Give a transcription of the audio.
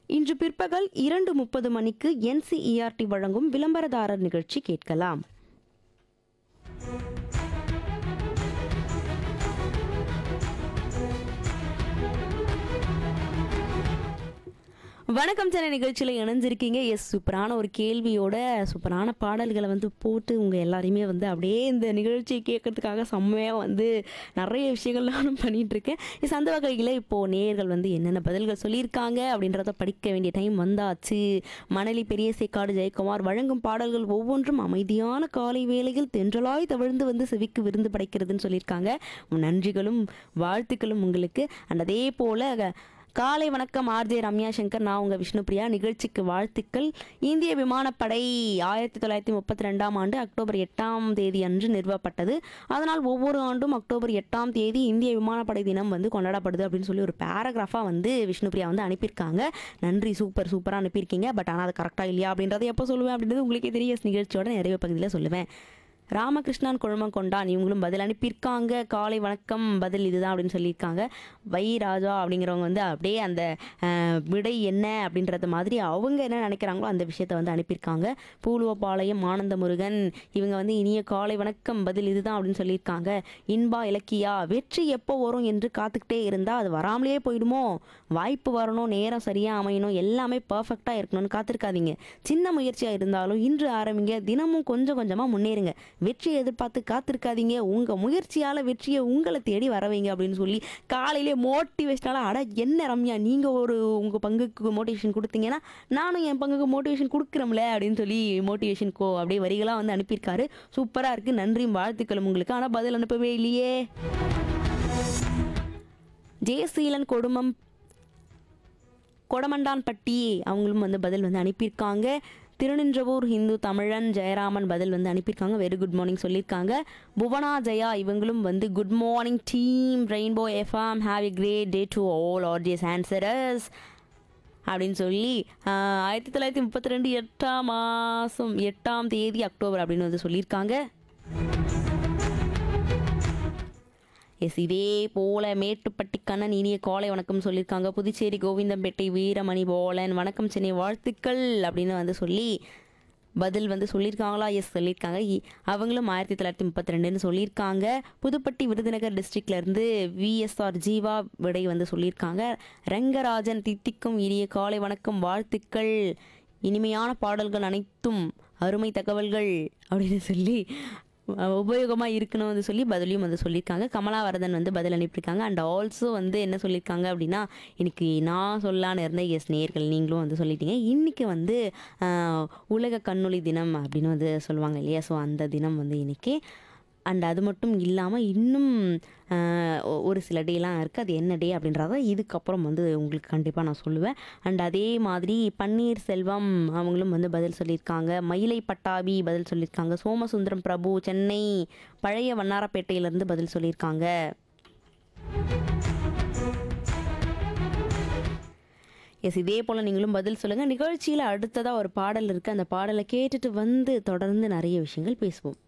இன்று பிற்பகல் இரண்டு முப்பது மணிக்கு என்சிஇஆர்டி வழங்கும் விளம்பரதாரர் நிகழ்ச்சி கேட்கலாம் வணக்கம் சென்னை நிகழ்ச்சியில் இணைஞ்சிருக்கீங்க எஸ் சூப்பரான ஒரு கேள்வியோட சூப்பரான பாடல்களை வந்து போட்டு உங்கள் எல்லாரையுமே வந்து அப்படியே இந்த நிகழ்ச்சி கேட்கறதுக்காக செம்மையாக வந்து நிறைய விஷயங்கள் நானும் பண்ணிட்டு இருக்கேன் எஸ் அந்த வகையில் இப்போது நேயர்கள் வந்து என்னென்ன பதில்கள் சொல்லியிருக்காங்க அப்படின்றத படிக்க வேண்டிய டைம் வந்தாச்சு மணலி பெரிய சேக்காடு ஜெயக்குமார் வழங்கும் பாடல்கள் ஒவ்வொன்றும் அமைதியான காலை வேளையில் தென்றலாய் தவிழ்ந்து வந்து செவிக்கு விருந்து படைக்கிறதுன்னு சொல்லியிருக்காங்க நன்றிகளும் வாழ்த்துக்களும் உங்களுக்கு அண்ட் அதே போல் காலை வணக்கம் ஆர்ஜே ரம்யா சங்கர் நான் உங்கள் விஷ்ணுபிரியா நிகழ்ச்சிக்கு வாழ்த்துக்கள் இந்திய விமானப்படை ஆயிரத்தி தொள்ளாயிரத்தி முப்பத்தி ரெண்டாம் ஆண்டு அக்டோபர் எட்டாம் தேதி அன்று நிறுவப்பட்டது அதனால் ஒவ்வொரு ஆண்டும் அக்டோபர் எட்டாம் தேதி இந்திய விமானப்படை தினம் வந்து கொண்டாடப்படுது அப்படின்னு சொல்லி ஒரு பேராகிராஃபாக வந்து விஷ்ணுபிரியா வந்து அனுப்பியிருக்காங்க நன்றி சூப்பர் சூப்பராக அனுப்பியிருக்கீங்க பட் ஆனால் அது கரெக்டாக இல்லையா அப்படின்றத எப்போ சொல்லுவேன் அப்படின்றது உங்களுக்கே தெரிய நிகழ்ச்சியோட நிறைய பகுதியில் சொல்லுவேன் ராமகிருஷ்ணன் கொழுமங்கொண்டான் இவங்களும் பதில் அனுப்பியிருக்காங்க காலை வணக்கம் பதில் இதுதான் அப்படின்னு சொல்லியிருக்காங்க வை ராஜா அப்படிங்கிறவங்க வந்து அப்படியே அந்த அஹ், விடை என்ன அப்படின்றது மாதிரி அவங்க என்ன நினைக்கிறாங்களோ அந்த விஷயத்த வந்து அனுப்பியிருக்காங்க பூலுவப்பாளையம் ஆனந்த முருகன் இவங்க வந்து இனிய காலை வணக்கம் பதில் இதுதான் அப்படின்னு சொல்லியிருக்காங்க இன்பா இலக்கியா வெற்றி எப்போ வரும் என்று காத்துக்கிட்டே இருந்தால் அது வராமலே போயிடுமோ வாய்ப்பு வரணும் நேரம் சரியாக அமையணும் எல்லாமே பர்ஃபெக்டாக இருக்கணும்னு காத்திருக்காதீங்க சின்ன முயற்சியாக இருந்தாலும் இன்று ஆரம்பிங்க தினமும் கொஞ்சம் கொஞ்சமாக முன்னேறுங்க வெற்றியை எதிர்பார்த்து காத்திருக்காதீங்க உங்கள் முயற்சியால் வெற்றியை உங்களை தேடி வர வைங்க அப்படின்னு சொல்லி காலையிலே மோட்டிவேஷனால அட என்ன ரம்யா நீங்கள் ஒரு உங்கள் பங்குக்கு மோட்டிவேஷன் கொடுத்தீங்கன்னா நானும் என் பங்குக்கு மோட்டிவேஷன் கொடுக்குறோம்ல அப்படின்னு சொல்லி மோட்டிவேஷன் கோ அப்படியே வரிகளாக வந்து அனுப்பியிருக்காரு சூப்பராக இருக்குது நன்றியும் வாழ்த்துக்களும் உங்களுக்கு ஆனால் பதில் அனுப்பவே இல்லையே ஜெயசீலன் கொடுமம் கொடமண்டான்பட்டி அவங்களும் வந்து பதில் வந்து அனுப்பியிருக்காங்க திருநின்றவூர் ஹிந்து தமிழன் ஜெயராமன் பதில் வந்து அனுப்பியிருக்காங்க வெரி குட் மார்னிங் சொல்லியிருக்காங்க புவனா ஜெயா இவங்களும் வந்து good morning team rainbow FM have a great day to all gorgeous answers அப்படின்னு சொல்லி ஆஹ், ஆயிரத்தி தொள்ளாயிரத்தி முப்பத்தி ரெண்டு எட்டாம் மாதம் எட்டாம் தேதி அக்டோபர் அப்படின்னு வந்து சொல்லியிருக்காங்க எஸ் இதே போல மேட்டுப்பட்டி கண்ணன் இனிய காலை வணக்கம் சொல்லியிருக்காங்க புதுச்சேரி கோவிந்தம்பேட்டை வீரமணி போலன் வணக்கம் சென்னை வாழ்த்துக்கள் அப்படின்னு வந்து சொல்லி பதில் வந்து சொல்லியிருக்காங்களா எஸ் சொல்லியிருக்காங்க இ- அவங்களும் ஆயிரத்தி தொள்ளாயிரத்தி முப்பத்தி ரெண்டுன்னு சொல்லியிருக்காங்க புதுப்பட்டி விருதுநகர் டிஸ்ட்ரிக்ட்ல இருந்து விஎஸ்ஆர் ஜீவா விடை வந்து சொல்லியிருக்காங்க ரங்கராஜன் தித்திக்கும் இனிய காலை வணக்கம் வாழ்த்துக்கள் இனிமையான பாடல்கள் அனைத்தும் அருமை தகவல்கள் அப்படின்னு சொல்லி உபயோகமாக இருக்கணும் வந்து சொல்லி பதிலையும் வந்து சொல்லியிருக்காங்க கமலாவரதன் வந்து பதில் அனுப்பியிருக்காங்க அண்ட் ஆல்சோ வந்து என்ன சொல்லியிருக்காங்க அப்படின்னா இன்னைக்கு நான் சொல்லான்னு இருந்த எஸ் நேர்கள் நீங்களும் வந்து சொல்லிட்டீங்க இன்னைக்கு வந்து ஆஹ், உலக கண்ணொளி தினம் அப்படின்னு வந்து சொல்லுவாங்க இல்லையா ஸோ அந்த தினம் வந்து இன்னைக்கு அண்ட் அது மட்டும் இல்லாமல் இன்னும் ஆஹ், ஒ- ஒரு சில டேலாம் இருக்குது அது என்ன டே அப்படின்றத இதுக்கப்புறம் வந்து உங்களுக்கு கண்டிப்பாக நான் சொல்லுவேன் அண்ட் அதே மாதிரி பன்னீர் செல்வம் அவங்களும் வந்து பதில் சொல்லியிருக்காங்க மயிலை பட்டாபி பதில் சொல்லியிருக்காங்க சோமசுந்தரம் பிரபு சென்னை பழைய வண்ணாரப்பேட்டையிலேருந்து பதில் சொல்லியிருக்காங்க எஸ் இதே போல் நீங்களும் பதில் சொல்லுங்கள் நிகழ்ச்சியில் அடுத்ததாக ஒரு பாடல் இருக்குது அந்த பாடலை கேட்டுட்டு வந்து தொடர்ந்து நிறைய விஷயங்கள் பேசுவோம்